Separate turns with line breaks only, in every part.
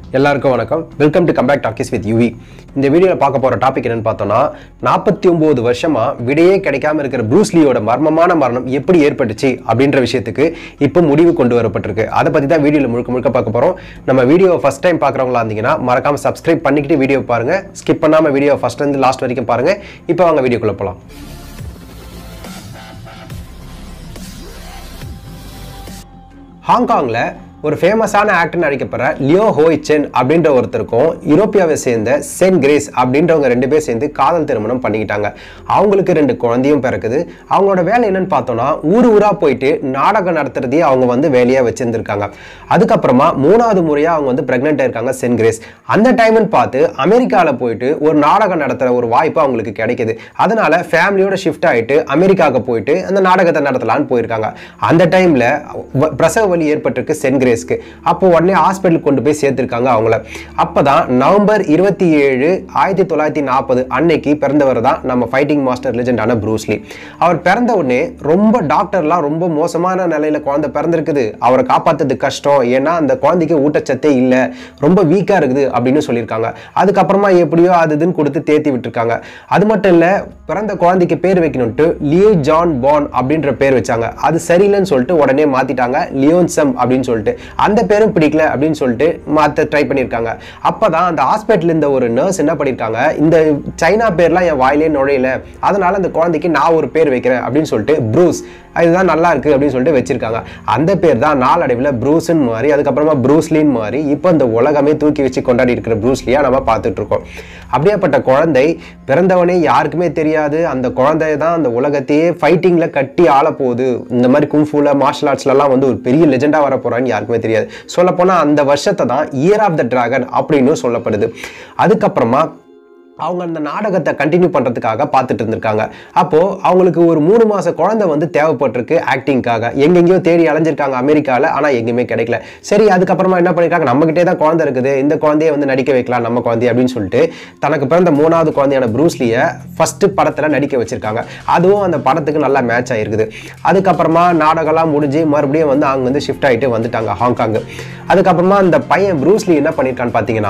எல்லாருக்கும் வணக்கம் welcome to comeback talkies with Yuvi இந்த வீடியோவில் பார்க்க போகிற டாபிக் என்னன்னு பார்த்தோம்னா நாற்பத்தி ஒம்பது வருஷமாக விடையே கிடைக்காம இருக்கிற ப்ரூஸ்லியோட மர்மமான மரணம் எப்படி ஏற்பட்டுச்சு அப்படின்ற விஷயத்துக்கு இப்போ முடிவு கொண்டு வரப்பட்டிருக்கு அதை பற்றி தான் வீடியோவில் முழுக்க முழுக்க பார்க்க போகிறோம் நம்ம வீடியோவை ஃபஸ்ட் டைம் பார்க்குறவங்களா இருந்தீங்கன்னா மறக்காம சப்ஸ்கிரைப் பண்ணிக்கிட்டு வீடியோ பாருங்கள் ஸ்கிப் பண்ணாமல் வீடியோ ஃபஸ்ட்லேருந்து லாஸ்ட் வரைக்கும் பாருங்கள் இப்போ வாங்க வீடியோக்குள்ளே போகலாம் ஹாங்காங்கில் ஒரு ஃபேமஸான ஆக்டர் நடிக்கப்படுற லியோ ஹோய் சென் அப்படின்ற ஒருத்தருக்கும் யூரோப்பியாவை சேர்ந்த சென் கிரேஸ் அப்படின்றவங்க ரெண்டு பேர் சேர்ந்து காதல் திருமணம் பண்ணிக்கிட்டாங்க அவங்களுக்கு ரெண்டு குழந்தையும் பிறக்குது அவங்களோட வேலை என்னன்னு பார்த்தோம்னா ஊர் ஊரா போயிட்டு நாடகம் நடத்துறதையே அவங்க வந்து வேலையா வச்சிருந்திருக்காங்க அதுக்கப்புறமா மூணாவது முறையா அவங்க வந்து பிரெக்னெண்ட் இருக்காங்க சென் கிரேஸ் அந்த டைம்னு பார்த்து அமெரிக்காவில் போயிட்டு ஒரு நாடகம் நடத்துற ஒரு வாய்ப்பு அவங்களுக்கு கிடைக்குது அதனால ஃபேமிலியோட ஷிஃப்ட் ஆயிட்டு அமெரிக்காவுக்கு போயிட்டு அந்த நாடகத்தை நடத்தலான்னு போயிருக்காங்க அந்த டைம்ல வ- பிரசவ வலி ஏற்பட்டிருக்கு சென் கிரேஸ்க்கு அப்போ உடனே ஹாஸ்பிட்டல் கொண்டு போய் சேர்த்திருக்காங்க அவங்கள அப்பதான் நவம்பர் இருபத்தி ஏழு ஆயிரத்தி தொள்ளாயிரத்தி நாற்பது அன்னைக்கு பிறந்தவர் தான் நம்ம ஃபைட்டிங் மாஸ்டர் லெஜெண்டான ப்ரூஸ்லி அவர் பிறந்த உடனே ரொம்ப டாக்டர்லாம் ரொம்ப மோசமான நிலையில குழந்தை பிறந்திருக்குது அவரை காப்பாத்துறது கஷ்டம் ஏன்னா அந்த குழந்தைக்கு ஊட்டச்சத்தே இல்லை ரொம்ப வீக்கா இருக்குது அப்படின்னு சொல்லியிருக்காங்க அதுக்கப்புறமா எப்படியோ அது இதுன்னு கொடுத்து தேத்தி விட்டுருக்காங்க அது மட்டும் இல்ல பிறந்த குழந்தைக்கு பேர் வைக்கணும்ட்டு லியோ ஜான் பான் அப்படின்ற பேர் வச்சாங்க அது சரியில்லைன்னு சொல்லிட்டு உடனே மாத்திட்டாங்க லியோன்சம் அப்படின்னு சொல்லிட்டு அந்த பேரும் பிடிக்கல அப்படின்னு சொல்லிட்டு மாத்த ட்ரை பண்ணியிருக்காங்க அப்பதான் அந்த ஹாஸ்பிட்டல் இந்த ஒரு நர்ஸ் என்ன பண்ணியிருக்காங்க இந்த சைனா பேர்லாம் என் வாயிலே நுழையல அதனால அந்த குழந்தைக்கு நான் ஒரு பேர் வைக்கிறேன் அப்படின்னு சொல்லிட்டு ப்ரூஸ் இதுதான் நல்லா இருக்கு அப்படின்னு சொல்லிட்டு வச்சிருக்காங்க அந்த பேர் தான் நாளடைவில் ப்ரூஸ்ன்னு மாறி அதுக்கப்புறமா ப்ரூஸ்லின்னு மாறி இப்போ இந்த உலகமே தூக்கி வச்சு கொண்டாடி இருக்கிற ப்ரூஸ்லியா நம்ம பார்த்துட்டு இருக்கோம் அப்படியேப்பட்ட குழந்தை பிறந்தவனே யாருக்குமே தெரியாது அந்த குழந்தை தான் அந்த உலகத்தையே ஃபைட்டிங்கில் கட்டி ஆள போகுது இந்த மாதிரி கும்ஃபூல மார்ஷல் ஆர்ட்ஸ்லலாம் வந்து ஒரு பெரிய லெஜெண்டாக வர போறான்னு யாருக்குமே தெரியாது சொல்லப்போனால் அந்த வருஷத்தை தான் இயர் ஆஃப் த டிராகன் அப்படின்னு சொல்லப்படுது அதுக்கப்புறமா அவங்க அந்த நாடகத்தை கண்டினியூ பண்ணுறதுக்காக பார்த்துட்டு இருந்திருக்காங்க அப்போது அவங்களுக்கு ஒரு மூணு மாத குழந்தை வந்து தேவைப்பட்டிருக்கு ஆக்டிங்காக எங்கெங்கேயோ தேடி அலைஞ்சிருக்காங்க அமெரிக்காவில் ஆனால் எங்கேயுமே கிடைக்கல சரி அதுக்கப்புறமா என்ன பண்ணியிருக்காங்க நம்மகிட்டே தான் குழந்தை இருக்குது இந்த குழந்தைய வந்து நடிக்க வைக்கலாம் நம்ம குழந்தைய அப்படின்னு சொல்லிட்டு தனக்கு பிறந்த மூணாவது குழந்தையான ப்ரூஸ்லியை ஃபஸ்ட்டு படத்தில் நடிக்க வச்சிருக்காங்க அதுவும் அந்த படத்துக்கு நல்லா மேட்ச் ஆயிருக்குது அதுக்கப்புறமா நாடகம்லாம் முடிஞ்சு மறுபடியும் வந்து அவங்க வந்து ஷிஃப்ட் ஆகிட்டு வந்துட்டாங்க ஹாங்காங் அதுக்கப்புறமா அந்த பையன் ப்ரூஸ்லி என்ன பண்ணியிருக்கான்னு பார்த்தீங்கன்னா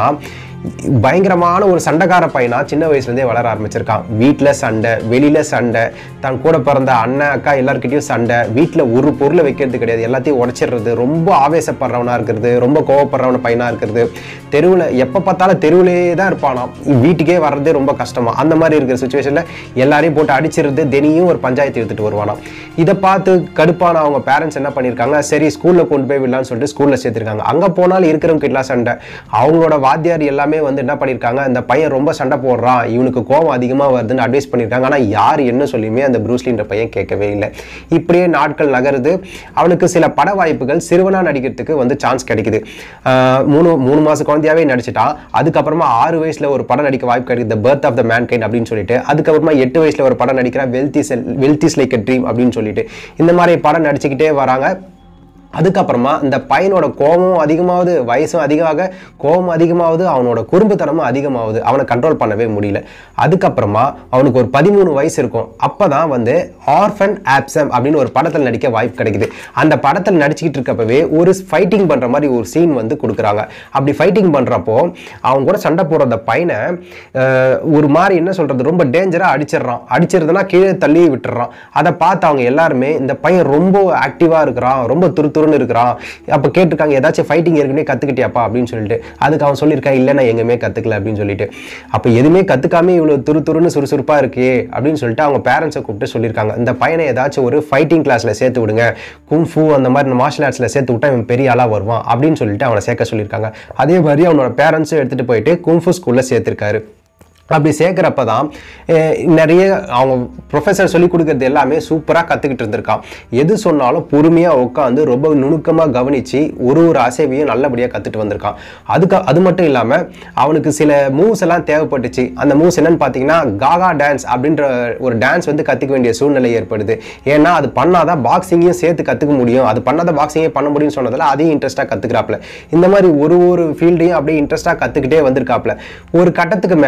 பயங்கரமான ஒரு சண்டைக்கார பையனா சின்ன வயசுலேருந்தே வளர ஆரம்பிச்சிருக்கான் வீட்டில் சண்டை வெளியில சண்டை தன் கூட பிறந்த அண்ணன் அக்கா எல்லார்கிட்டயும் சண்டை வீட்டில் ஒரு பொருளை வைக்கிறது கிடையாது எல்லாத்தையும் உடைச்சிடுறது ரொம்ப ஆவேசப்படுறவனா இருக்கிறது ரொம்ப கோவப்படுறவன பையனா இருக்கிறது தெருவில் எப்போ பார்த்தாலும் தெருவிலே தான் இருப்பானாம் வீட்டுக்கே வர்றதே ரொம்ப கஷ்டமா அந்த மாதிரி இருக்கிற சுச்சுவேஷனில் எல்லாரையும் போட்டு அடிச்சிருது தினியும் ஒரு பஞ்சாயத்து எடுத்துட்டு வருவானாம் இதை பார்த்து கடுப்பான அவங்க பேரண்ட்ஸ் என்ன பண்ணியிருக்காங்க சரி ஸ்கூலில் கொண்டு போய் விடலான்னு சொல்லிட்டு ஸ்கூலில் சேர்த்திருக்காங்க அங்கே போனாலும் இருக்கிறவங்க எல்லாம் சண்டை அவங்களோட வாத்தியார் எல்லாமே வந்து என்ன பண்ணியிருக்காங்க இந்த பையன் ரொம்ப சண்டை போடுறான் இவனுக்கு கோவம் அதிகமாக வருதுன்னு அட்வைஸ் பண்ணியிருக்காங்க ஆனால் யார் என்ன சொல்லியுமே அந்த ப்ரூஸ்லின்ற பையன் கேட்கவே இல்லை இப்படியே நாட்கள் நகருது அவனுக்கு சில பட வாய்ப்புகள் சிறுவனா நடிக்கிறதுக்கு வந்து சான்ஸ் கிடைக்குது ஆஹ் மூணு மூணு மாச குழந்தையாவே நடிச்சிட்டான் அதுக்கப்புறமா ஆறு வயசுல ஒரு படம் நடிக்க வாய்ப்பு கிடைக்குது the birth of the mankind அப்படின்னு சொல்லிட்டு அதுக்கப்புறமா எட்டு வயசுல ஒரு படம் நடிக்கிறான் wealth is wealth is like a dream அப்படின்னு சொல்லிட்டு இந்த மாதிரி படம் நடிச்சுக்கிட்டே வராங்க அதுக்கப்புறமா இந்த பையனோட கோபமும் அதிகமாகுது வயசும் அதிகமாக கோபம் அதிகமாகுது அவனோட குறும்புத்தனமும் அதிகமாகுது அவனை கண்ட்ரோல் பண்ணவே முடியல அதுக்கப்புறமா அவனுக்கு ஒரு பதிமூணு வயசு இருக்கும் அப்பதான் வந்து ஆர்ஃபன் ஆப்சம் அப்படின்னு ஒரு படத்தில் நடிக்க வாய்ப்பு கிடைக்குது அந்த படத்தில் நடிச்சுக்கிட்டு இருக்கப்பவே ஒரு ஃபைட்டிங் பண்ற மாதிரி ஒரு சீன் வந்து கொடுக்குறாங்க அப்படி ஃபைட்டிங் பண்றப்போ அவங்க கூட சண்டை போடுற அந்த பையனை அஹ், ஒரு மாதிரி என்ன சொல்றது ரொம்ப டேஞ்சரா அடிச்சிடுறான் அடிச்சிருந்தனா கீழே தள்ளி விட்டுறான் அதை பார்த்து அவங்க எல்லாருமே இந்த பையன் ரொம்ப ஆக்டிவா இருக்கிறான் ரொம்ப துரு துருன்னு இருக்கிறான் அப்போ கேட்டிருக்காங்க ஏதாச்சும் ஃபைட்டிங் ஏற்கனவே கத்துக்கிட்டியாப்பா அப்படின்னு சொல்லிட்டு அதுக்கு அவன் சொல்லியிருக்கான் இல்லை நான் எங்கேயுமே கத்துக்கல அப்படின்னு சொல்லிட்டு அப்போ எதுவுமே கத்துக்காம இவ்வளவு துரு துருன்னு சுறுசுறுப்பா இருக்கே அப்படின்னு சொல்லிட்டு அவங்க பேரண்ட்ஸை கூப்பிட்டு சொல்லியிருக்காங்க இந்த பையனை ஏதாச்சும் ஒரு ஃபைட்டிங் கிளாஸ்ல சேர்த்து விடுங்க குங்ஃபு அந்த மாதிரி மார்ஷல் ஆர்ட்ஸ்ல சேர்த்து விட்டா இவன் பெரிய ஆளா வருவான் அப்படின்னு சொல்லிட்டு அவனை சேர்க்க சொல்லியிருக்காங்க அதே மாதிரி அவனோட பேரண்ட்ஸும் எடுத்துட்டு போயிட்டு குங்ஃபு ஸ்கூல்ல சேர்த்திருக்காரு அப்படி சேர்க்குறப்ப தான் அஹ், நிறைய அவங்க ப்ரொஃபஸர் சொல்லி கொடுக்கறது எல்லாமே சூப்பராக கற்றுக்கிட்டு இருந்திருக்கான் எது சொன்னாலும் பொறுமையாக உட்காந்து ரொம்ப நுணுக்கமாக கவனித்து ஒரு ஒரு அசைவையும் நல்லபடியாக கற்றுட்டு வந்திருக்கான் அதுக்கு அது மட்டும் இல்லாமல் அவனுக்கு சில மூவ்ஸ் எல்லாம் தேவைப்பட்டுச்சு அந்த மூவ்ஸ் என்னன்னு பார்த்தீங்கன்னா காகா டான்ஸ் அப்படின்ற ஒரு டான்ஸ் வந்து கற்றுக்க வேண்டிய சூழ்நிலை ஏற்படுது ஏன்னா அது பண்ணாதான் பாக்ஸிங்கையும் சேர்த்து கற்றுக்க முடியும் அது பண்ணாதான் பாக்ஸிங்கே பண்ண முடியும்னு சொன்னதில் அதையும் இன்ட்ரெஸ்ட்டாக கற்றுக்கிறாப்புல இந்த மாதிரி ஒரு ஒரு ஃபீல்டையும் அப்படியே இன்ட்ரெஸ்ட்டாக கற்றுக்கிட்டே வந்திருக்காப்புல ஒரு கட்டத்துக்கு மேலே அவன்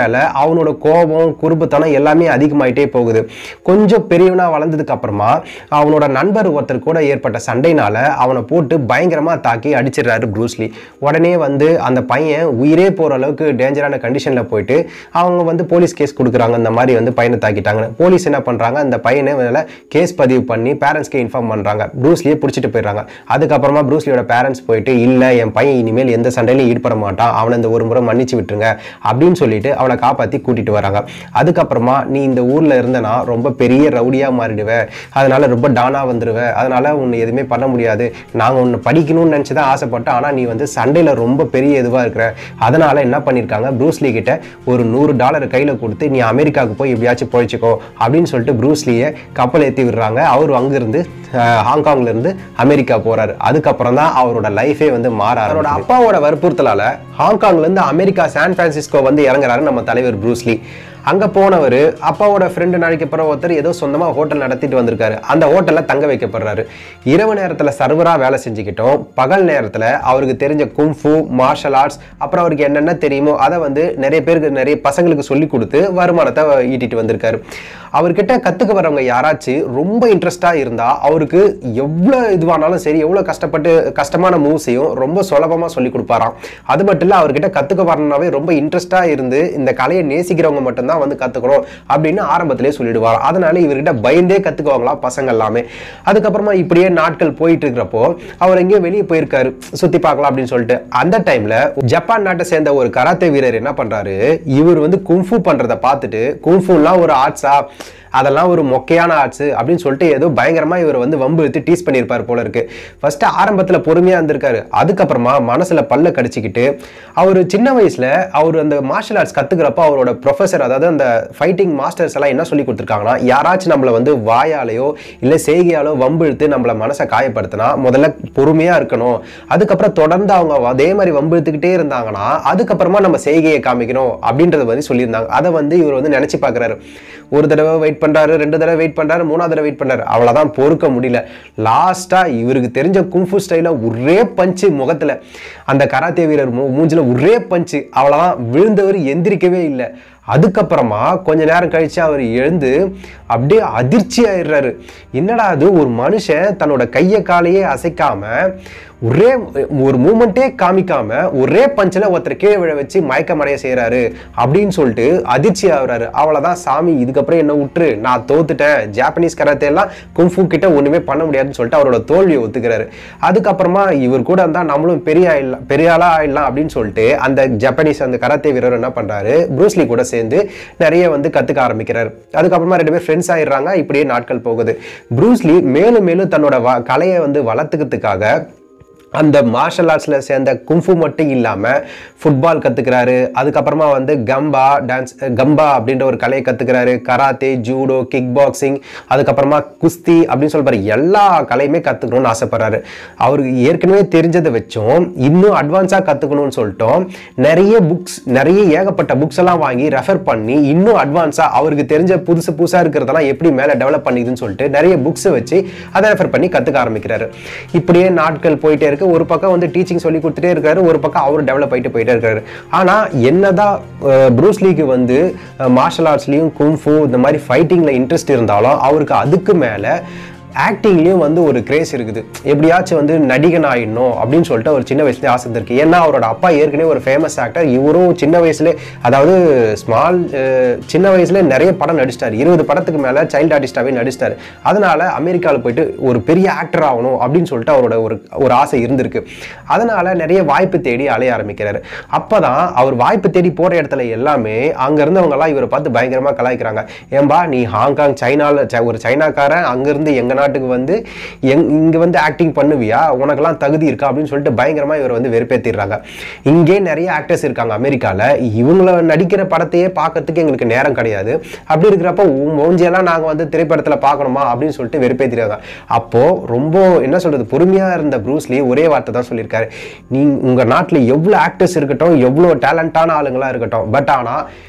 அவனோட கோபம் குறும்புத்தனம் எல்லாமே அதிகமாயிட்டே போகுது கொஞ்சம் பெரியவனா வளர்ந்ததுக்கு அப்புறமா அவனோட நண்பர் ஒருத்தர் கூட ஏற்பட்ட சண்டைனால அவனை போட்டு பயங்கரமா தாக்கி அடிச்சிடுறாரு ப்ரூஸ்லி உடனே வந்து அந்த பையன் உயிரே போற அளவுக்கு டேஞ்சரான கண்டிஷன்ல போயிட்டு அவங்க வந்து போலீஸ் கேஸ் கொடுக்குறாங்க இந்த மாதிரி வந்து பையனை தாக்கிட்டாங்க போலீஸ் என்ன பண்றாங்க அந்த பையனை மேல கேஸ் பதிவு பண்ணி பேரண்ட்ஸ்க்கு இன்ஃபார்ம் பண்றாங்க ப்ரூஸ்லியே பிடிச்சிட்டு போயிடுறாங்க அதுக்கப்புறமா ப்ரூஸ்லியோட பேரண்ட்ஸ் போயிட்டு இல்ல என் பையன் இனிமேல் எந்த சண்டையிலும் ஈடுபட மாட்டான் அவனை இந்த ஒரு முறை மன்னிச்சு விட்டுருங்க அப்படின்னு சொல்லிட்டு அவனை காப்பாத்தி கூட்டிட்டு வராங்க அதுக்கப்புறமா நீ இந்த ஊர்ல இருந்தனா ரொம்ப பெரிய ரவுடியா மாறிடுவ அதனால ரொம்ப டானா வந்துடுவ அதனால உன்னை எதுவுமே பண்ண முடியாது நாங்க உன்னை படிக்கணும்னு நினைச்சு தான் ஆசைப்பட்டோம் ஆனா நீ வந்து சண்டையில ரொம்ப பெரிய இதுவா இருக்கிற அதனால என்ன பண்ணிருக்காங்க ப்ரூஸ்லி கிட்ட ஒரு நூறு டாலர் கையில கொடுத்து நீ அமெரிக்காவுக்கு போய் எப்படியாச்சும் போயிச்சுக்கோ அப்படின்னு சொல்லிட்டு ப்ரூஸ்லியை கப்பல் ஏற்றி விடுறாங்க அவர் அங்கிருந்து அஹ், ஹாங்காங்ல இருந்து அமெரிக்கா போறாரு அதுக்கப்புறம் தான் அவரோட லைஃபே வந்து மாற அவரோட அப்பாவோட வற்புறுத்தலால ஹாங்காங்ல இருந்து அமெரிக்கா சான் பிரான்சிஸ்கோ வந்து இறங்குறாரு நம்ம தலைவர் ப்ரூஸ்லி அங்க போனவர் அப்பாவோட ஃப்ரெண்டு நாளைக்கு அப்புறம் ஒருத்தர் ஏதோ சொந்தமா ஹோட்டல் நடத்திட்டு வந்திருக்காரு அந்த ஹோட்டல்ல தங்க வைக்கப்படுறாரு இரவு நேரத்துல சர்வரா வேலை செஞ்சுக்கிட்டோம் பகல் நேரத்துல அவருக்கு தெரிஞ்ச கும்ஃபு மார்ஷல் ஆர்ட்ஸ் அப்புறம் அவருக்கு என்னென்ன தெரியுமோ அதை வந்து நிறைய பேருக்கு நிறைய பசங்களுக்கு சொல்லி கொடுத்து வருமானத்தை ஈட்டிட்டு வந்திருக்காரு அவர்கிட்ட கத்துக்க வரவங்க யாராச்சும் ரொம்ப இன்ட்ரெஸ்டா இருந்தா அவருக்கு எவ்வளவு இதுவானாலும் சரி எவ்வளவு கஷ்டப்பட்டு கஷ்டமான மூவ்ஸையும் ரொம்ப சுலபமா சொல்லி கொடுப்பாராம் அது மட்டும் இல்ல அவர்கிட்ட கத்துக்க வரணும்னாவே ரொம்ப இன்ட்ரெஸ்டா இருந்து இந்த கலையை நேசிக்கிறவங்க மட்டும்தான் வந்து கத்துக்கணும் அப்படின்னு ஆரம்பத்திலே சொல்லிடுவாராம் அதனால இவர்கிட்ட பயந்தே கத்துக்குவாங்களாம் பசங்க எல்லாமே அதுக்கப்புறமா இப்படியே நாட்கள் போயிட்டு இருக்கிறப்போ அவர் எங்கேயோ வெளியே போயிருக்காரு சுத்தி பார்க்கலாம் அப்படின்னு சொல்லிட்டு அந்த டைம்ல ஜப்பான் நாட்டை சேர்ந்த ஒரு கராத்தே வீரர் என்ன பண்றாரு இவர் வந்து குங்ஃபு பண்றதை பார்த்துட்டு குங்ஃபுலாம் ஒரு ஆர்ட்ஸா அதெல்லாம் ஒரு மொக்கையான ஆர்ட்ஸ் அப்படின்னு சொல்லிட்டு ஏதோ பயங்கரமா இவர் வந்து வம்பு எடுத்து டீஸ் பண்ணியிருப்பார் போல இருக்கு ஃபர்ஸ்ட் ஆரம்பத்துல பொறுமையா இருந்திருக்காரு அதுக்கப்புறமா மனசுல பல்ல கடிச்சிக்கிட்டு அவர் சின்ன வயசுல அவர் அந்த மார்ஷல் ஆர்ட்ஸ் கத்துக்கிறப்ப அவரோட ப்ரொஃபசர் அதாவது அந்த ஃபைட்டிங் மாஸ்டர்ஸ் எல்லாம் என்ன சொல்லி கொடுத்துருக்காங்கன்னா யாராச்சும் நம்மள வந்து வாயாலேயோ இல்ல செய்கையாலோ வம்பு இழுத்து நம்மள மனசை காயப்படுத்தினா முதல்ல பொறுமையா இருக்கணும் அதுக்கப்புறம் தொடர்ந்து அவங்க அதே மாதிரி வம்பு இழுத்துக்கிட்டே இருந்தாங்கன்னா அதுக்கப்புறமா நம்ம செய்கையை காமிக்கணும் அப்படின்றத வந்து சொல்லியிருந்தாங்க அதை வந்து இவர் வந்து நினைச்சு பார்க்கறாரு ஒரு தடவை வெயிட் பண்றாரு ரெண்டு தடவை வெயிட் பண்றாரு மூணாவது தடவை வெயிட் பண்றாரு அவ்வளவுதான் பொறுக்க முடியல லாஸ்டா இவருக்கு தெரிஞ்ச குங்ஃபு ஸ்டைல ஒரே பஞ்சு முகத்துல அந்த கராத்தே வீரர் மூ- மூஞ்சில ஒரே பஞ்சு அவ்வளவுதான் விழுந்தவர் எந்திரிக்கவே இல்லை அதுக்கப்புறமா கொஞ்ச நேரம் கழிச்சு அவர் எழுந்து அப்படியே அதிர்ச்சி ஆயிடுறாரு என்னடா அது ஒரு மனுஷன் தன்னோட கையை காலையே அசைக்காம ஒரே ஒரு மூமெண்ட்டே காமிக்காம ஒரே பஞ்சில் ஒருத்தர் கீழே விழ வச்சு மயக்கமடைய செய்றாரு அப்படின்னு சொல்லிட்டு அதிர்ச்சி ஆகுறாரு அவ்வளவுதான் சாமி இதுக்கப்புறம் என்ன விட்டுரு நான் தோத்துட்டேன் ஜாப்பனீஸ் கராத்தே எல்லாம் குங்ஃபு கிட்ட ஒண்ணுமே பண்ண முடியாதுன்னு சொல்லிட்டு அவரோட தோல்வியை ஒத்துக்கிறாரு அதுக்கப்புறமா இவர் கூட இருந்தா நம்மளும் பெரிய ஆயிடலாம் பெரிய ஆளா ஆயிடலாம் அப்படின்னு சொல்லிட்டு அந்த ஜப்பானீஸ் அந்த கராத்தே வீரர் என்ன பண்றாரு ப்ரூஸ்லி கூட சேர்ந்து நிறைய வந்து கத்துக்க ஆரம்பிக்கிறாரு அதுக்கப்புறமா ரெண்டு பேர் ஃப்ரெண்ட்ஸ் ஆயிடுறாங்க இப்படியே நாட்கள் போகுது ப்ரூஸ்லி மேலும் மேலும் தன்னோட வ- கலையை வந்து வளர்த்துக்கிறதுக்காக அந்த மார்ஷல் ஆர்ட்ஸில் சேர்ந்த கும்ஃபு மட்டும் இல்லாமல் ஃபுட்பால் கற்றுக்கிறாரு அதுக்கப்புறமா வந்து கம்பா டான்ஸ் கம்பா அப்படின்ற ஒரு கலையை கற்றுக்கிறாரு கராத்தே ஜூடோ கிக் பாக்ஸிங் அதுக்கப்புறமா குஸ்தி அப்படின்னு சொல்லிப்பாரு எல்லா கலையுமே கற்றுக்கணும்னு ஆசைப்படுறாரு அவருக்கு ஏற்கனவே தெரிஞ்சதை வச்சும் இன்னும் அட்வான்ஸாக கற்றுக்கணும்னு சொல்லிட்டோம் நிறைய புக்ஸ் நிறைய ஏகப்பட்ட புக்ஸ் எல்லாம் வாங்கி ரெஃபர் பண்ணி இன்னும் அட்வான்ஸாக அவருக்கு தெரிஞ்ச புதுசு புதுசாக இருக்கிறதெல்லாம் எப்படி மேலே டெவலப் பண்ணிக்குதுன்னு சொல்லிட்டு நிறைய புக்ஸை வச்சு அதை ரெஃபர் பண்ணி கற்றுக்க ஆரம்பிக்கிறாரு இப்படியே நாட்கள் போயிட்டே இருக்கு ஒரு பக்கம் வந்து டீச்சிங் சொல்லி கொடுத்துட்டே இருக்காரு ஒரு பக்கம் அவர் டெவலப் ஆயிட்டு போயிட்டே இருக்காரு ஆனா என்னதான் அஹ், ப்ரூஸ் லீக்கு வந்து மார்ஷல் ஆர்ட்ஸ்லயும் கும்ஃபு இந்த மாதிரி ஃபைட்டிங்ல இன்ட்ரெஸ்ட் இருந்தாலும் அவருக்கு அதுக்கு மேல ஆக்டிங்லேயும் வந்து ஒரு கிரேஸ் இருக்குது எப்படியாச்சும் வந்து நடிகன் ஆயிடணும் அப்படின்னு சொல்லிட்டு ஒரு சின்ன வயசுலேயே ஆசை இருக்கு ஏன்னா அவரோட அப்பா ஏற்கனவே ஒரு ஃபேமஸ் ஆக்டர் இவரும் சின்ன வயசுல அதாவது ஸ்மால் சின்ன வயசுல நிறைய படம் நடிச்சிட்டாரு இருபது படத்துக்கு மேல சைல்டு ஆர்டிஸ்டாவே நடிச்சிட்டாரு அதனால அமெரிக்காவில் போயிட்டு ஒரு பெரிய ஆக்டர் ஆகணும் அப்படின்னு சொல்லிட்டு அவரோட ஒரு ஒரு ஆசை இருந்திருக்கு அதனால நிறைய வாய்ப்பு தேடி அலைய ஆரம்பிக்கிறாரு அப்பதான் அவர் வாய்ப்பு தேடி போற இடத்துல எல்லாமே அங்க இருந்தவங்க எல்லாம் இவரை பார்த்து பயங்கரமா கலாய்க்கிறாங்க ஏம்பா நீ ஹாங்காங் சைனால ச- ஒரு சைனாக்காரன் அங்கிருந்து எங்க நாட்டுக்கு வந்து எங் இங்க வந்து ஆக்டிங் பண்ணுவியா உனக்கெல்லாம் தகுதி இருக்கா அப்படின்னு சொல்லிட்டு பயங்கரமா இவர் வந்து வெறுப்பேத்திடுறாங்க இங்கே நிறைய ஆக்டர்ஸ் இருக்காங்க அமெரிக்கால இவங்கள நடிக்கிற படத்தையே பார்க்கறதுக்கு எங்களுக்கு நேரம் கிடையாது அப்படி இருக்கிறப்ப உன் மூஞ்சியெல்லாம் நாங்க வந்து திரைப்படத்துல பார்க்கணுமா அப்படின்னு சொல்லிட்டு வெறுப்பேத்திடுறாங்க அப்போ ரொம்ப என்ன சொல்றது பொறுமையா இருந்த ப்ரூஸ்லி ஒரே வார்த்தை தான் சொல்லியிருக்காரு நீ உங்க நாட்டுல எவ்வளவு ஆக்டர்ஸ் இருக்கட்டும் எவ்வளவு டேலண்டான ஆளுங்களா இருக்கட்டும் பட் ஆனா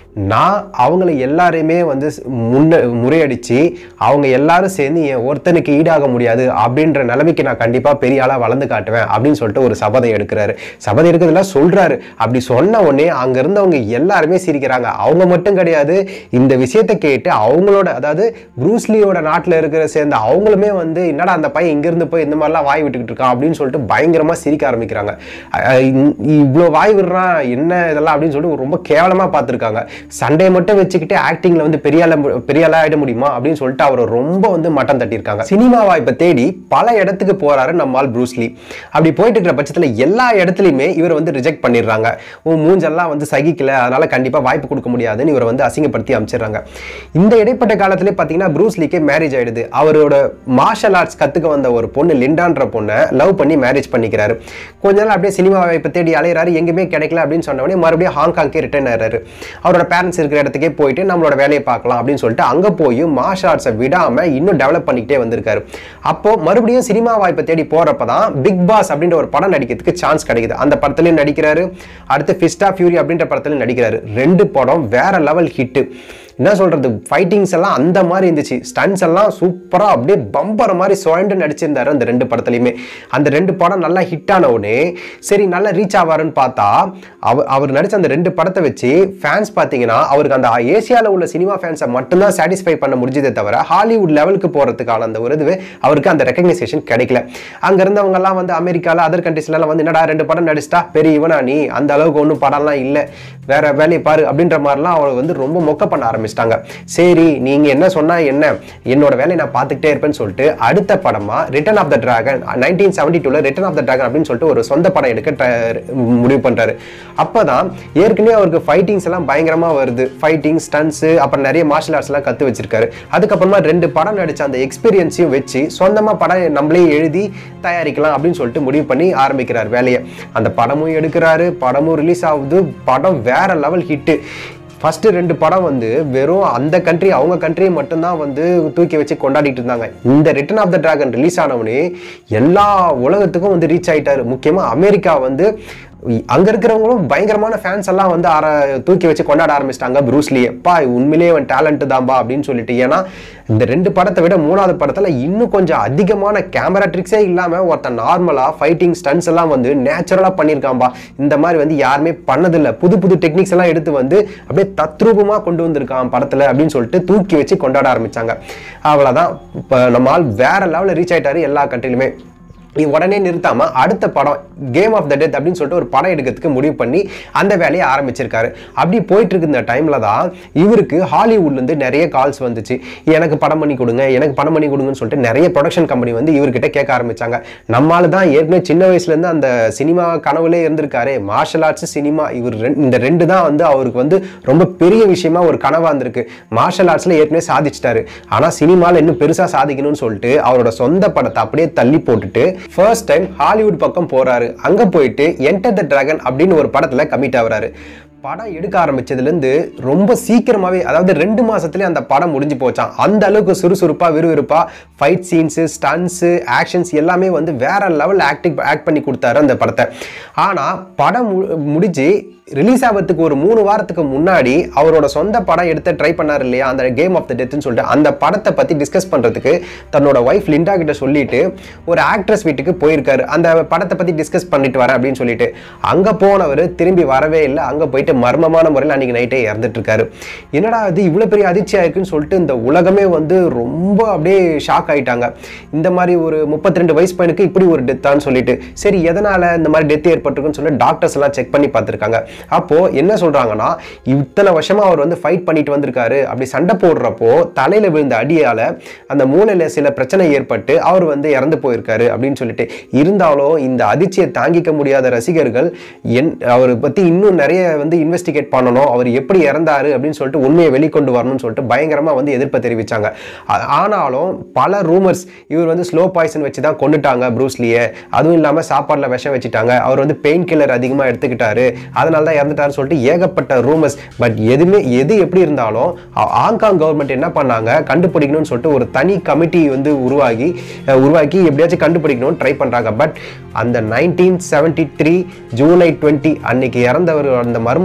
நான் அவங்கள எல்லாரையுமே வந்து முன்ன முறையடிச்சு அவங்க எல்லாரும் சேர்ந்து என் ஒருத்தனுக்கு ஈடாக முடியாது அப்படின்ற நிலைமைக்கு நான் கண்டிப்பாக பெரிய ஆளாக வளர்ந்து காட்டுவேன் அப்படின்னு சொல்லிட்டு ஒரு சபதம் எடுக்கிறாரு சபதம் எடுக்கிறதுல சொல்றாரு அப்படி சொன்ன உடனே அங்க இருந்தவங்க எல்லாருமே சிரிக்கிறாங்க அவங்க மட்டும் கிடையாது இந்த விஷயத்தை கேட்டு அவங்களோட அதாவது ப்ரூஸ்லியோட நாட்டில் இருக்கிற சேர்ந்த அவங்களுமே வந்து என்னடா அந்த பையன் இங்கிருந்து போய் இந்த மாதிரிலாம் வாய் விட்டுக்கிட்டு இருக்கான் அப்படின்னு சொல்லிட்டு பயங்கரமா சிரிக்க ஆரம்பிக்கிறாங்க அஹ் இந்- இவ்வளோ வாய் விடுறான் என்ன இதெல்லாம் அப்படின்னு சொல்லிட்டு ரொம்ப கேவலமா பார்த்துருக்காங்க சண்டையை மட்டும் வச்சுக்கிட்டு ஆக்டிங்ல வந்து பெரிய ஆள பெரிய ஆளா ஆயிட முடியுமா அப்படின்னு சொல்லிட்டு அவரை ரொம்ப வந்து மட்டம் தட்டியிருக்காங்க சினிமா வாய்ப்பை தேடி பல இடத்துக்கு போறாரு நம்மால் ப்ரூஸ்லி அப்படி போயிட்டு இருக்கிற பட்சத்தில் எல்லா இடத்துலையுமே இவர் வந்து ரிஜெக்ட் பண்ணிடுறாங்க உன் மூஞ்செல்லாம் வந்து சகிக்கல அதனால கண்டிப்பா வாய்ப்பு கொடுக்க முடியாதுன்னு இவரை வந்து அசிங்கப்படுத்தி அமைச்சிடுறாங்க இந்த இடைப்பட்ட காலத்திலே பார்த்தீங்கன்னா ப்ரூஸ்லிக்கு மேரேஜ் ஆயிடுது அவரோட மார்ஷல் ஆர்ட்ஸ் கத்துக்க வந்த ஒரு பொண்ணு லிண்டான்ற பொண்ணை லவ் பண்ணி மேரேஜ் பண்ணிக்கிறாரு கொஞ்ச நாள் அப்படியே சினிமா வாய்ப்பை தேடி அலையிறாரு எங்கேயுமே கிடைக்கல அப்படின்னு சொன்ன உடனே மறுபடியும் ஹாங்காங்கே ரிட்டர்ன் ஆறாரு அவரோட பேரண்ட்ஸ் இருக்கிற இடத்துக்கே போயிட்டு நம்மளோட வேலையை பார்க்கலாம் அப்படின்னு சொல்லிட்டு அங்க போய் மார்ஷல் ஆர்ட்ஸை விடாம இன்னும் டெவலப் பண்ணிக்கிட்டே வந்திருக்காரு அப்போ மறுபடியும் சினிமா வாய்ப்பை தேடி போறப்ப தான் பிக் பாஸ் அப்படின்ற ஒரு படம் நடிக்கிறதுக்கு சான்ஸ் கிடைக்குது அந்த படத்துலயும் நடிக்கிறாரு அடுத்து ஃபிஸ்டா ஃபியூரி அப்படின்ற படத்துலயும் நடிக்கிறாரு ரெண்டு படம் வேற லெவல் ஹிட் என்ன சொல்றது ஃபைட்டிங்ஸ் எல்லாம் அந்த மாதிரி இருந்துச்சு ஸ்டன்ஸ் எல்லாம் சூப்பரா அப்படியே பம்பர் மாதிரி சுழண்டு நடிச்சிருந்தாரு அந்த ரெண்டு படத்துலையுமே அந்த ரெண்டு படம் நல்லா ஹிட் ஆன உடனே சரி நல்லா ரீச் ஆவாருன்னு பார்த்தா அவர் அவர் நடிச்ச அந்த ரெண்டு படத்தை வச்சு ஃபேன்ஸ் பார்த்தீங்கன்னா அவருக்கு அந்த ஏசியாவில் உள்ள சினிமா ஃபேன்ஸை மட்டும்தான் சாட்டிஸ்ஃபை பண்ண முடிஞ்சதே தவிர ஹாலிவுட் லெவலுக்கு போறதுக்கான அந்த ஒரு இதுவே அவருக்கு அந்த ரெக்கக்னைசேஷன் கிடைக்கல அங்க இருந்தவங்க எல்லாம் வந்து அமெரிக்கால அதர் கண்ட்ரீஸ்லாம் வந்து என்னடா ரெண்டு படம் நடிச்சிட்டா பெரிய இவனா நீ அந்த அளவுக்கு ஒன்றும் படம்லாம் இல்லை வேற வேலையை பாரு அப்படின்ற மாதிரிலாம் அவளை வந்து ரொம்ப மொக்க பண்ண ஆரம்பிச்சிட்டாங்க சரி நீங்க என்ன சொன்னா என்ன என்னோட வேலையை நான் பார்த்துக்கிட்டே இருப்பேன்னு சொல்லிட்டு அடுத்த படமா return of the dragon nineteen seventy டூல ரிட்டர்ன் ஆஃப் த டிராகன் அப்படின்னு சொல்லிட்டு ஒரு சொந்த படம் எடுக்க try- முடிவு பண்றாரு அப்பதான் ஏற்கனவே அவருக்கு ஃபைட்டிங்ஸ் எல்லாம் பயங்கரமா வருது ஃபைட்டிங் ஸ்டன்ஸ் அப்புறம் நிறைய மார்ஷல் ஆர்ட்ஸ் எல்லாம் கத்து வச்சிருக்காரு அதுக்கப்புறமா ரெண்டு படம் நடிச்ச அந்த எக்ஸ்பீரியன்ஸையும் வச்சு சொந்தமா படம் நம்மளே எழுதி தயாரிக்கலாம் அப்படின்னு சொல்லிட்டு முடிவு பண்ணி ஆரம்பிக்கிறார் வேலையை அந்த படமும் எடுக்கிறாரு படமும் ரிலீஸ் ஆகுது படம் வேற லெவல் ஹிட்டு ஃபர்ஸ்ட் ரெண்டு படம் வந்து வெறும் அந்த கண்ட்ரி அவங்க கண்ட்ரியை மட்டும்தான் வந்து தூக்கி வச்சு கொண்டாடிட்டு இருந்தாங்க இந்த return of the dragon release ஆனவனே எல்லா உலகத்துக்கும் வந்து ரீச் ஆயிட்டாரு முக்கியமா அமெரிக்கா வந்து அங்க இருக்கிறவங்களும் பயங்கரமான ஃபேன்ஸ் எல்லாம் வந்து ஆர தூக்கி வச்சு கொண்டாட ஆரம்பிச்சிட்டாங்க ப்ரூஸ்லியே பா உண்மையிலேயே அவன் டேலண்ட் தான்பா அப்படின்னு சொல்லிட்டு ஏன்னா இந்த ரெண்டு படத்தை விட மூணாவது படத்துல இன்னும் கொஞ்சம் அதிகமான கேமரா ட்ரிக்ஸே இல்லாம ஒருத்தன் நார்மலா ஃபைட்டிங் ஸ்டன்ஸ் எல்லாம் வந்து நேச்சுரலா பண்ணியிருக்கான்பா இந்த மாதிரி வந்து யாருமே பண்ணதில்லை புது புது டெக்னிக்ஸ் எல்லாம் எடுத்து வந்து அப்படியே தத்ரூபமா கொண்டு வந்திருக்கான் படத்துல அப்படின்னு சொல்லிட்டு தூக்கி வச்சு கொண்டாட ஆரம்பிச்சாங்க அவ்வளவுதான் இப்போ நம்ம ஆள் வேற லெவலில் ரீச் ஆயிட்டாரு எல்லா கண்ட்ரிலுமே இது உடனே நிறுத்தாம அடுத்த படம் கேம் ஆஃப் த டெத் அப்படின்னு சொல்லிட்டு ஒரு படம் எடுக்கிறதுக்கு முடிவு பண்ணி அந்த வேலையை ஆரம்பிச்சிருக்காரு அப்படி போயிட்டு இருக்க இந்த டைம்ல தான் இவருக்கு ஹாலிவுட்ல இருந்து நிறைய கால்ஸ் வந்துச்சு எனக்கு படம் பண்ணி கொடுங்க எனக்கு படம் பண்ணி கொடுங்கன்னு சொல்லிட்டு நிறைய ப்ரொடக்ஷன் கம்பெனி வந்து இவர்கிட்ட கேட்க ஆரம்பிச்சாங்க நம்மால தான் ஏற்கனவே சின்ன வயசுல இருந்து அந்த சினிமா கனவுலே இருந்திருக்காரு மார்ஷல் ஆர்ட்ஸ் சினிமா இவர் ரெண்டு- இந்த ரெண்டு தான் வந்து அவருக்கு வந்து ரொம்ப பெரிய விஷயமா ஒரு கனவா இருந்திருக்கு மார்ஷல் ஆர்ட்ஸ்ல ஏற்கனவே சாதிச்சிட்டாரு ஆனா சினிமால இன்னும் பெருசா சாதிக்கணும்னு சொல்லிட்டு அவரோட சொந்த படத்தை அப்படியே தள்ளி போட்டுட்டு ஃபர்ஸ்ட் டைம் ஹாலிவுட் பக்கம் போறாரு அங்க போயிட்டு என்டர் த டிராகன் அப்படின்னு ஒரு படத்துல கமிட் ஆகுறாரு படம் எடுக்க ஆரம்பிச்சதுலேருந்து ரொம்ப சீக்கிரமாவே அதாவது ரெண்டு மாசத்துலயே அந்த படம் முடிஞ்சு போச்சான் அந்த அளவுக்கு சுறுசுறுப்பா விறுவிறுப்பா ஃபைட் சீன்ஸு ஸ்டன்ஸு ஆக்ஷன்ஸ் எல்லாமே வந்து வேற லெவல் ஆக்டிங் ஆக்ட் பண்ணி கொடுத்தாரு அந்த படத்தை ஆனா படம் மு- முடிஞ்சு ரிலீஸ் ஆகிறதுக்கு ஒரு மூணு வாரத்துக்கு முன்னாடி அவரோட சொந்த படம் எடுத்து ட்ரை பண்ணார் இல்லையா அந்த கேம் ஆஃப் த டெத்னு சொல்லிட்டு அந்த படத்தை பத்தி டிஸ்கஸ் பண்றதுக்கு தன்னோட ஒய்ஃப் லிண்டா கிட்ட சொல்லிட்டு ஒரு ஆக்ட்ரஸ் வீட்டுக்கு போயிருக்காரு அந்த படத்தை பத்தி டிஸ்கஸ் பண்ணிட்டு வரேன் அப்படின்னு சொல்லிட்டு அங்க போனவர் திரும்பி வரவே இல்லை அங்க போயிட்டு மர்மமான முறையில் அன்னைக்கு நைட்டே இறந்துட்டு இருக்காரு என்னடா இது இவ்வளவு பெரிய அதிர்ச்சியா இருக்குன்னு சொல்லிட்டு இந்த உலகமே வந்து ரொம்ப அப்படியே ஷாக் ஆயிட்டாங்க இந்த மாதிரி ஒரு முப்பத்தி ரெண்டு வயசு பையனுக்கு இப்படி ஒரு டெத்தான்னு சொல்லிட்டு சரி எதனால இந்த மாதிரி டெத் ஏற்பட்டிருக்குன்னு சொல்லி டாக்டர்ஸ் எல்லாம் செக் பண்ணி பார்த்திருக்காங்க அப்போ என்ன சொல்றாங்கன்னா இத்தனை வருஷமா அவர் வந்து ஃபைட் பண்ணிட்டு வந்திருக்காரு அப்படி சண்டை போடுறப்போ தலையில விழுந்த அடியால அந்த மூளையில சில பிரச்சனை ஏற்பட்டு அவர் வந்து இறந்து போயிருக்காரு அப்படின்னு சொல்லிட்டு இருந்தாலும் இந்த அதிர்ச்சியை தாங்கிக்க முடியாத ரசிகர்கள் என் அவரை பத்தி இன்னும் நிறைய வந்து இன்வெஸ்டிகேட் பண்ணணும் அவர் எப்படி இறந்தாரு அப்படின்னு சொல்லிட்டு உண்மையை வெளிக்கொண்டு வரணும்னு சொல்லிட்டு பயங்கரமா வந்து எதிர்ப்பை தெரிவிச்சாங்க ஆ- ஆனாலும் பல ரூமர்ஸ் இவர் வந்து ஸ்லோ பாய்சன் வச்சு தான் கொண்டுட்டாங்க ப்ரூஸ்லியே அதுவும் இல்லாம சாப்பாடுல விஷம் வச்சுட்டாங்க அவர் வந்து பெயின் கில்லர் அதிகமா எடுத்துக்கிட்டாரு அதனால தான் இறந்துட்டாருன்னு சொல்லிட்டு ஏகப்பட்ட ரூமர்ஸ் பட் எதுவுமே எது எப்படி இருந்தாலும் ஆ- ஹாங்காங் கவர்மெண்ட் என்ன பண்ணாங்க கண்டுபிடிக்கணும்னு சொல்லிட்டு ஒரு தனி கமிட்டி வந்து உருவாகி அஹ், உருவாக்கி எப்படியாச்சும் கண்டுபிடிக்கணும்னு ட்ரை பண்றாங்க பட் அந்த nineteen seventy three July twenty அன்னைக்கு இறந்தவர் அந்த மர்மம்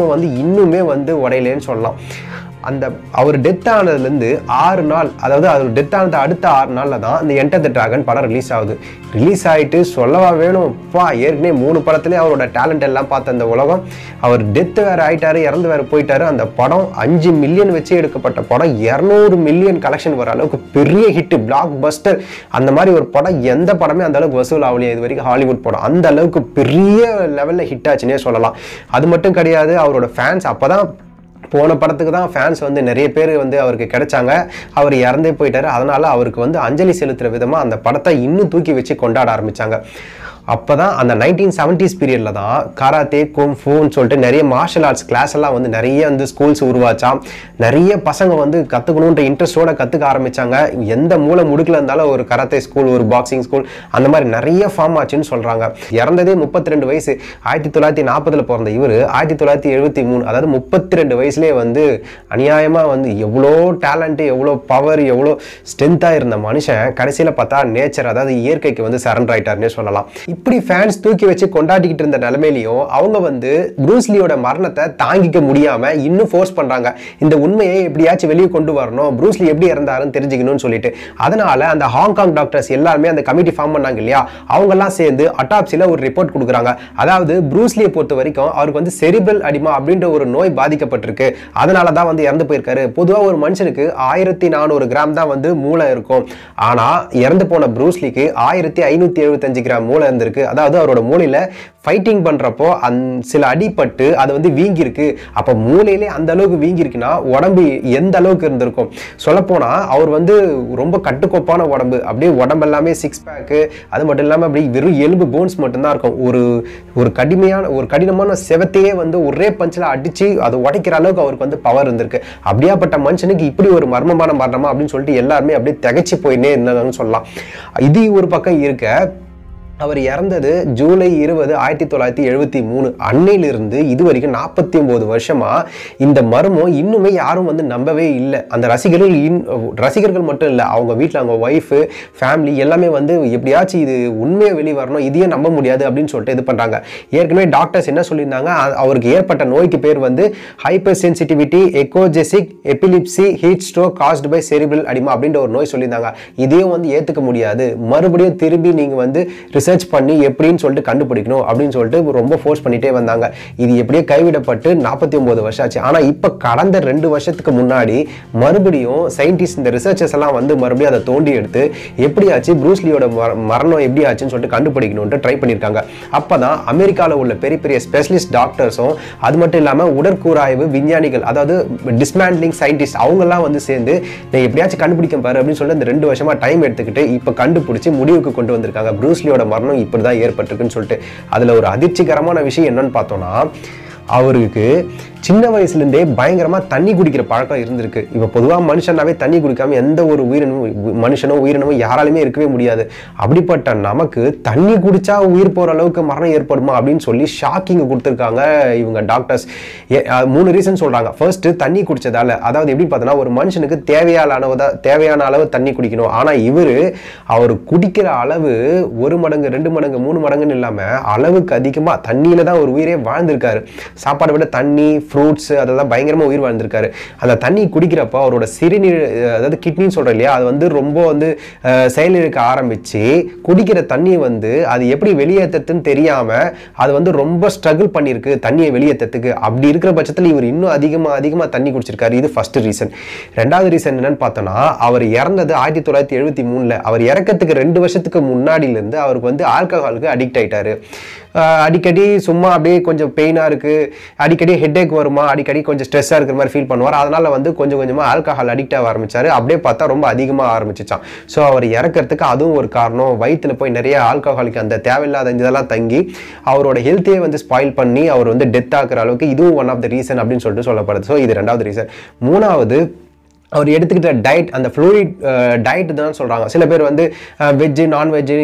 மர்மம் வந்து இன்னுமே வந்து உடையலேன்னு சொல்லலாம் அந்த அவர் டெத் ஆனதுலேருந்து ஆறு நாள் அதாவது அவர் டெத் ஆனது அடுத்த ஆறு நாளில் தான் இந்த என்டர் த டிராகன் படம் ரிலீஸ் ஆகுது ரிலீஸ் ஆகிட்டு சொல்லவா வேணும் பா ஏற்கனவே மூணு படத்துலேயே அவரோட டேலண்ட் எல்லாம் பார்த்த அந்த உலகம் அவர் டெத் வேறு ஆயிட்டாரு இறந்து வேறு போயிட்டாரு அந்த படம் அஞ்சு மில்லியன் வச்சு எடுக்கப்பட்ட படம் இரநூறு மில்லியன் கலெக்ஷன் வர அளவுக்கு பெரிய ஹிட் பிளாக் பஸ்டர் அந்த மாதிரி ஒரு படம் எந்த படமே அந்த அளவுக்கு வசூல் ஆகலையே இது வரைக்கும் ஹாலிவுட் படம் அந்த அளவுக்கு பெரிய லெவலில் ஹிட் ஆச்சுன்னே சொல்லலாம் அது மட்டும் கிடையாது அவரோட ஃபேன்ஸ் அப்போ தான் போன படத்துக்கு தான் ஃபேன்ஸ் வந்து நிறைய பேர் வந்து அவருக்கு கிடைச்சாங்க அவர் இறந்தே போயிட்டாரு அதனால அவருக்கு வந்து அஞ்சலி செலுத்துகிற விதமாக அந்த படத்தை இன்னும் தூக்கி வச்சு கொண்டாட ஆரம்பிச்சாங்க அப்போ தான் அந்த நைன்டீன் செவன்டிஸ் பீரியடில் தான் கராத்தே கும்ஃபூன்னு சொல்லிட்டு நிறைய மார்ஷல் ஆர்ட்ஸ் கிளாஸ் எல்லாம் வந்து நிறைய வந்து ஸ்கூல்ஸ் உருவாச்சாம் நிறைய பசங்க வந்து கற்றுக்கணுன்ற இன்ட்ரெஸ்டோட கற்றுக்க ஆரம்பிச்சாங்க எந்த மூலை முடுக்கில் இருந்தாலும் ஒரு கராத்தே ஸ்கூல் ஒரு பாக்ஸிங் ஸ்கூல் அந்த மாதிரி நிறைய ஃபார்ம் ஆச்சுன்னு சொல்கிறாங்க இறந்ததே முப்பத்தி ரெண்டு வயசு ஆயிரத்தி தொள்ளாயிரத்தி நாற்பதில் பிறந்த இவர் ஆயிரத்தி தொள்ளாயிரத்தி எழுபத்தி மூணு அதாவது முப்பத்தி ரெண்டு வயசுலேயே வந்து அநியாயமாக வந்து எவ்வளோ டேலண்ட்டு எவ்வளோ பவர் எவ்வளோ ஸ்ட்ரென்த்தாக இருந்த மனுஷன் கடைசியில் பார்த்தா நேச்சர் அதாவது இயற்கைக்கு வந்து சரண்டர் ஆயிட்டாருன்னே சொல்லலாம் இப்படி ஃபேன்ஸ் தூக்கி வச்சு கொண்டாடிக்கிட்டு இருந்த நிலைமையிலையும் அவங்க வந்து ப்ரூஸ்லியோட மரணத்தை தாங்கிக்க முடியாம இன்னும் ஃபோர்ஸ் பண்றாங்க இந்த உண்மையை எப்படியாச்சும் வெளியே கொண்டு வரணும் ப்ரூஸ்லி எப்படி இறந்தாருன்னு தெரிஞ்சுக்கணும்னு சொல்லிட்டு அதனால அந்த ஹாங்காங் டாக்டர்ஸ் எல்லாருமே அந்த கமிட்டி ஃபார்ம் பண்ணாங்க இல்லையா அவங்கெல்லாம் சேர்ந்து அட்டாப்சியில் ஒரு ரிப்போர்ட் கொடுக்குறாங்க அதாவது ப்ரூஸ்லியை பொறுத்த வரைக்கும் அவருக்கு வந்து செரிபிரல் அடிமா அப்படின்ற ஒரு நோய் பாதிக்கப்பட்டிருக்கு அதனால தான் வந்து இறந்து போயிருக்காரு பொதுவாக ஒரு மனுஷனுக்கு ஆயிரத்தி நானூறு கிராம் தான் வந்து மூளை இருக்கும் ஆனால் இறந்து போன ப்ரூஸ்லிக்கு ஆயிரத்தி ஐநூற்றி எழுபத்தஞ்சு கிராம் மூளை இருந்திருக்கு அதாவது அவரோட மூளையில் ஃபைட்டிங் பண்ணுறப்போ அந் சில அடிபட்டு அது வந்து வீங்கியிருக்கு அப்போ மூளையிலே அந்த அளவுக்கு வீங்கியிருக்குன்னா உடம்பு எந்த அளவுக்கு இருந்திருக்கும் சொல்லப்போனால் அவர் வந்து ரொம்ப கட்டுக்கோப்பான உடம்பு அப்படியே உடம்பெல்லாமே சிக்ஸ் பேக்கு அது மட்டும் இல்லாமல் அப்படி வெறும் எலும்பு போன்ஸ் மட்டும்தான் இருக்கும் ஒரு ஒரு கடுமையான ஒரு கடினமான செவத்தையே வந்து ஒரே பஞ்சில் அடித்து அதை உடைக்கிற அளவுக்கு அவருக்கு வந்து பவர் இருந்திருக்கு அப்படியாப்பட்ட மனுஷனுக்கு இப்படி ஒரு மர்மமான மரணமா அப்படின்னு சொல்லிட்டு எல்லாருமே அப்படியே திகைச்சு போயினே இருந்தாங்கன்னு சொல்லலாம் இது ஒரு பக்கம் இருக்க அவர் இறந்தது ஜூலை இருபது ஆயிரத்தி தொள்ளாயிரத்தி எழுபத்தி மூணு அன்னையிலிருந்து இது வரைக்கும் நாற்பத்தி ஒம்பது வருஷமா இந்த மர்மம் இன்னுமே யாரும் வந்து நம்பவே இல்லை அந்த ரசிகர்கள் இன் ரசிகர்கள் மட்டும் இல்லை அவங்க வீட்டில் அவங்க ஒய்ஃபு ஃபேமிலி எல்லாமே வந்து எப்படியாச்சும் இது உண்மையை வெளியே வரணும் இதையே நம்ப முடியாது அப்படின்னு சொல்லிட்டு இது பண்ணுறாங்க ஏற்கனவே டாக்டர்ஸ் என்ன சொல்லியிருந்தாங்க அ- அவருக்கு ஏற்பட்ட நோய்க்கு பேர் வந்து ஹைப்பர் சென்சிட்டிவிட்டி எக்கோஜெசிக் epilepsy heat stroke caused by cerebral oedema அப்படின்ற ஒரு நோய் சொல்லியிருந்தாங்க இதையும் வந்து ஏற்றுக்க முடியாது மறுபடியும் திரும்பி நீங்கள் வந்து ரிசர்ச் பண்ணி எப்படின்னு சொல்லிட்டு கண்டுபிடிக்கணும் அப்படின்னு சொல்லிட்டு ரொம்ப ஃபோர்ஸ் பண்ணிட்டே வந்தாங்க இது எப்படியே கைவிடப்பட்டு நாற்பத்தி ஒன்பது வருஷம் ஆச்சு ஆனால் இப்போ கடந்த ரெண்டு வருஷத்துக்கு முன்னாடி மறுபடியும் சயின்டிஸ்ட் இந்த ரிசர்ச்சர்ஸ் எல்லாம் வந்து மறுபடியும் அதை தோண்டி எடுத்து எப்படியாச்சு ப்ரூஸ்லியோட மர- மரணம் எப்படி ஆச்சுன்னு சொல்லிட்டு கண்டுபிடிக்கணும்ட்டு ட்ரை பண்ணியிருக்காங்க அப்போ தான் அமெரிக்காவில் உள்ள பெரிய பெரிய ஸ்பெஷலிஸ்ட் டாக்டர்ஸும் அது மட்டும் இல்லாமல் உடற்கூறாய்வு விஞ்ஞானிகள் அதாவது டிஸ்மேண்ட்லிங் சயின்டிஸ்ட் அவங்கெல்லாம் வந்து சேர்ந்து நீ எப்படியாச்சும் கண்டுபிடிக்க பாரு அப்படின்னு சொல்லிட்டு இந்த ரெண்டு வருஷமா டைம் எடுத்துக்கிட்டு இப்போ கண்டுபிடிச்சி முடிவுக்கு கொண்டு வந்திருக்காங்க ப்ரூஸ்லியோட மரணம் இப்படி தான் ஏற்பட்டிருக்குன்னு சொல்லிட்டு அதில் ஒரு அதிர்ச்சிகரமான விஷயம் என்னன்னு பார்த்தோம்னா அவருக்கு சின்ன வயசுலேருந்தே பயங்கரமாக தண்ணி குடிக்கிற பழக்கம் இருந்திருக்கு இப்போ பொதுவாக மனுஷனாவே தண்ணி குடிக்காம எந்த ஒரு உயிரினமும் மனுஷனோ உயிரினமோ யாராலுமே இருக்கவே முடியாது அப்படிப்பட்ட நமக்கு தண்ணி குடிச்சா உயிர் போகிற அளவுக்கு மரணம் ஏற்படுமா அப்படின்னு சொல்லி ஷாக்கிங் கொடுத்துருக்காங்க இவங்க டாக்டர்ஸ் மூணு ரீசன் சொல்கிறாங்க ஃபர்ஸ்ட் தண்ணி குடிச்சதால அதாவது எப்படி பார்த்தோன்னா ஒரு மனுஷனுக்கு தேவையான அளவு தான் தேவையான அளவு தண்ணி குடிக்கணும் ஆனால் இவர் அவர் குடிக்கிற அளவு ஒரு மடங்கு ரெண்டு மடங்கு மூணு மடங்குன்னு இல்லாமல் அளவுக்கு அதிகமாக தண்ணியில் தான் ஒரு உயிரே வாழ்ந்திருக்காரு சாப்பாடை விட தண்ணி ஃப்ரூட்ஸ் அதெல்லாம் பயங்கரமாக உயிர் வாழ்ந்திருக்காரு அந்த தண்ணி குடிக்கிறப்போ அவரோட சிறுநீர் அதாவது கிட்னின்னு சொல்கிறோம் இல்லையா அது வந்து ரொம்ப வந்து அஹ், செயலிழக்க ஆரம்பித்து குடிக்கிற தண்ணி வந்து அது எப்படி வெளியேற்றத்துன்னு தெரியாமல் அது வந்து ரொம்ப ஸ்ட்ரகிள் பண்ணியிருக்கு தண்ணியை வெளியேற்றத்துக்கு அப்படி இருக்கிற பட்சத்தில் இவர் இன்னும் அதிகமாக அதிகமாக தண்ணி குடிச்சிருக்காரு இது ஃபர்ஸ்ட் ரீசன் ரெண்டாவது ரீசன் என்னன்னு பார்த்தோன்னா அவர் இறந்தது ஆயிரத்தி தொள்ளாயிரத்தி எழுபத்தி மூணில் அவர் இறக்கத்துக்கு ரெண்டு வருஷத்துக்கு முன்னாடியிலேருந்து அவருக்கு வந்து ஆல்கஹாலுக்கு அடிக்ட் ஆயிட்டாரு ஆஹ் அடிக்கடி சும்மா அப்படியே கொஞ்சம் பெயினாக இருக்குது அடிக்கடி ஹெட்டேக் வருமா அடிக்கடி கொஞ்சம் ஸ்ட்ரெஸ்ஸாக இருக்கிற மாதிரி ஃபீல் பண்ணுவார் அதனால் வந்து கொஞ்சம் கொஞ்சமாக ஆல்கஹால் அடிக்ட் ஆக ஆரம்பிச்சாரு அப்படியே பார்த்தா ரொம்ப அதிகமாக ஆரம்பிச்சிச்சான் ஸோ அவர் இறக்கறதுக்கு அதுவும் ஒரு காரணம் வயித்துல போய் நிறைய ஆல்கஹாலுக்கு அந்த தேவையில்லாத இதெல்லாம் தங்கி அவரோட ஹெல்த்தையே வந்து ஸ்பாயில் பண்ணி அவர் வந்து டெத் ஆக்குற அளவுக்கு இதுவும் ஒன் ஆஃப் த ரீசன் அப்படின்னு சொல்லிட்டு சொல்லப்படுது ஸோ இது ரெண்டாவது ரீசன் மூணாவது அவர் எடுத்துக்கிட்ட டயட் அந்த ஃப்ளூயிட் டயட் தான் சொல்கிறாங்க சில பேர் வந்து வெஜ்ஜு நான்வெஜ்ஜு இல்லை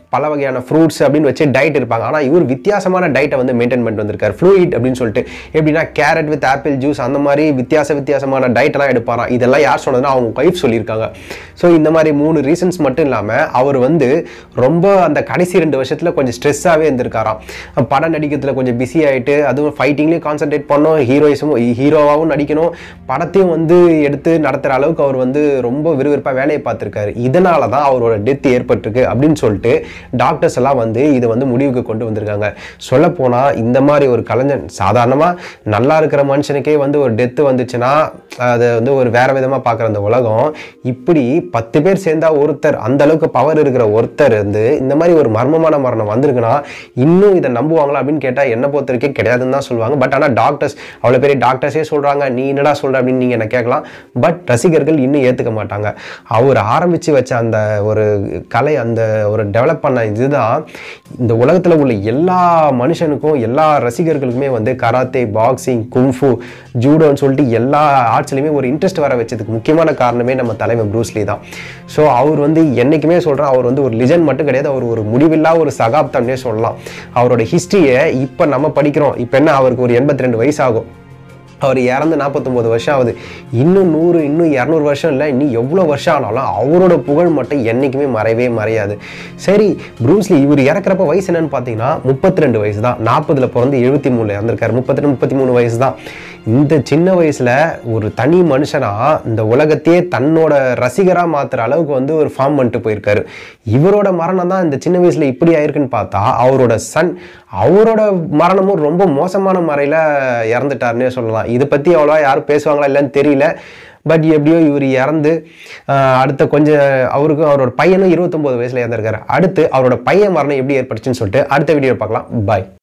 பல வகையான ஃப்ரூட்ஸ் அப்படின்னு வச்சு டயட் இருப்பாங்க ஆனால் இவர் வித்தியாசமான டயட்டை வந்து மெயின்டைன் பண்ணிட்டு வந்திருக்காரு ஃப்ளூயிட் அப்படின்னு சொல்லிட்டு எப்படின்னா கேரட் வித் ஆப்பிள் ஜூஸ் அந்த மாதிரி வித்தியாச வித்தியாசமான டயட்டெல்லாம் எடுப்பாராம் இதெல்லாம் யார் சொன்னதுன்னா அவங்க ஒய்ஃப் சொல்லியிருக்காங்க ஸோ இந்த மாதிரி மூணு ரீசன்ஸ் மட்டும் இல்லாமல் அவர் வந்து ரொம்ப அந்த கடைசி ரெண்டு வருஷத்தில் கொஞ்சம் ஸ்ட்ரெஸ்ஸாகவே இருந்திருக்காராம் படம் நடிக்கிறதுல கொஞ்சம் பிஸி ஆகிட்டு அதுவும் ஃபைட்டிங்லேயும் கான்சென்ட்ரேட் பண்ணோம் ஹீரோயிஸும் ஹீரோவாகவும் நடிக்கணும் படத்தையும் வந்து எடுத்து நடத்துகிற அளவுக்கு அவர் வந்து ரொம்ப விறுவிறுப்பாக வேலையை பார்த்துருக்காரு இதனால தான் அவரோட டெத் ஏற்பட்டிருக்கு அப்படின்னு சொல்லிட்டு டாக்டர்ஸ் எல்லாம் வந்து இதை வந்து முடிவுக்கு கொண்டு வந்திருக்காங்க சொல்லப்போனால் இந்த மாதிரி ஒரு கலைஞன் சாதாரணமாக நல்லா இருக்கிற மனுஷனுக்கே வந்து ஒரு டெத்து வந்துச்சுன்னா அதை வந்து ஒரு வேற விதமாக பார்க்குற அந்த உலகம் இப்படி பத்து பேர் சேர்ந்தா ஒருத்தர் அந்த அளவுக்கு பவர் இருக்கிற ஒருத்தர் வந்து இந்த மாதிரி ஒரு மர்மமான மரணம் வந்திருக்குன்னா இன்னும் இதை நம்புவாங்களா அப்படின்னு கேட்டால் என்ன பொறுத்த வரைக்கும் கிடையாதுன்னு தான் சொல்லுவாங்க பட் ஆனால் டாக்டர்ஸ் அவ்வளோ பெரிய டாக்டர்ஸே சொல்கிறாங்க நீ என்னடா சொல்கிற அப்படின்னு நீங்கள் என்ன கேட்கலாம் பட் ரசிகர்கள் இன்னும் ஏற்றுக்க மாட்டாங்க அவர் ஆரம்பித்து வச்ச அந்த ஒரு கலை அந்த ஒரு டெவலப் பண்ண இதுதான் இந்த உலகத்தில் உள்ள எல்லா மனுஷனுக்கும் எல்லா ரசிகர்களுக்குமே வந்து கராத்தே பாக்ஸிங் குங்ஃபு ஜூடோன்னு சொல்லிட்டு எல்லா ஆர்ட்ஸ்லையுமே ஒரு இன்ட்ரெஸ்ட் வர வச்சதுக்கு முக்கியமான காரணமே நம்ம தலைவர் ப்ரூஸ்லி தான் ஸோ அவர் வந்து என்றைக்குமே சொல்கிறேன் அவர் வந்து ஒரு லிஜன் மட்டும் கிடையாது அவர் ஒரு முடிவில்லா ஒரு சகாப்தம்னே சொல்லலாம் அவரோட ஹிஸ்ட்ரியை இப்போ நம்ம படிக்கிறோம் இப்போ என்ன அவருக்கு ஒரு எண்பத்தி ரெண்டு வயசு ஆகும் அவர் இறந்து நாற்பத்தொம்போது வருஷம் ஆகுது இன்னும் நூறு இன்னும் இரநூறு வருஷம் இல்லை இன்னும் எவ்வளோ வருஷம் ஆனாலும் அவரோட புகழ் மட்டும் என்றைக்குமே மறையவே மறையாது சரி ப்ரூஸ்லி இவர் இறக்குறப்ப வயசு என்னன்னு பார்த்தீங்கன்னா முப்பத்தி ரெண்டு வயசு தான் நாற்பதில் பிறந்து எழுபத்தி மூணில் இறந்துருக்காரு முப்பத்தி ரெண்டு முப்பத்தி மூணு வயசு தான் இந்த சின்ன வயசில் ஒரு தனி மனுஷனாக இந்த உலகத்தையே தன்னோட ரசிகராக மாற்றுற அளவுக்கு வந்து ஒரு ஃபார்ம் பண்ணிட்டு போயிருக்காரு இவரோட மரணம் தான் இந்த சின்ன வயசில் இப்படி ஆயிருக்குன்னு பார்த்தா அவரோட சன் அவரோட மரணமும் ரொம்ப மோசமான முறையில் இறந்துட்டாருன்னே சொல்லலாம் இதை பற்றி அவ்வளோவா யாரும் பேசுவாங்களா இல்லைன்னு தெரியல பட் எப்படியோ இவர் இறந்து ஆஹ், அடுத்த கொஞ்சம் அவருக்கும் அவரோட பையனும் இருபத்தொம்போது வயசில் இறந்துருக்காரு அடுத்து அவரோட பையன் மரணம் எப்படி ஏற்பட்டுச்சுன்னு சொல்லிட்டு அடுத்த வீடியோ பார்க்கலாம் பாய்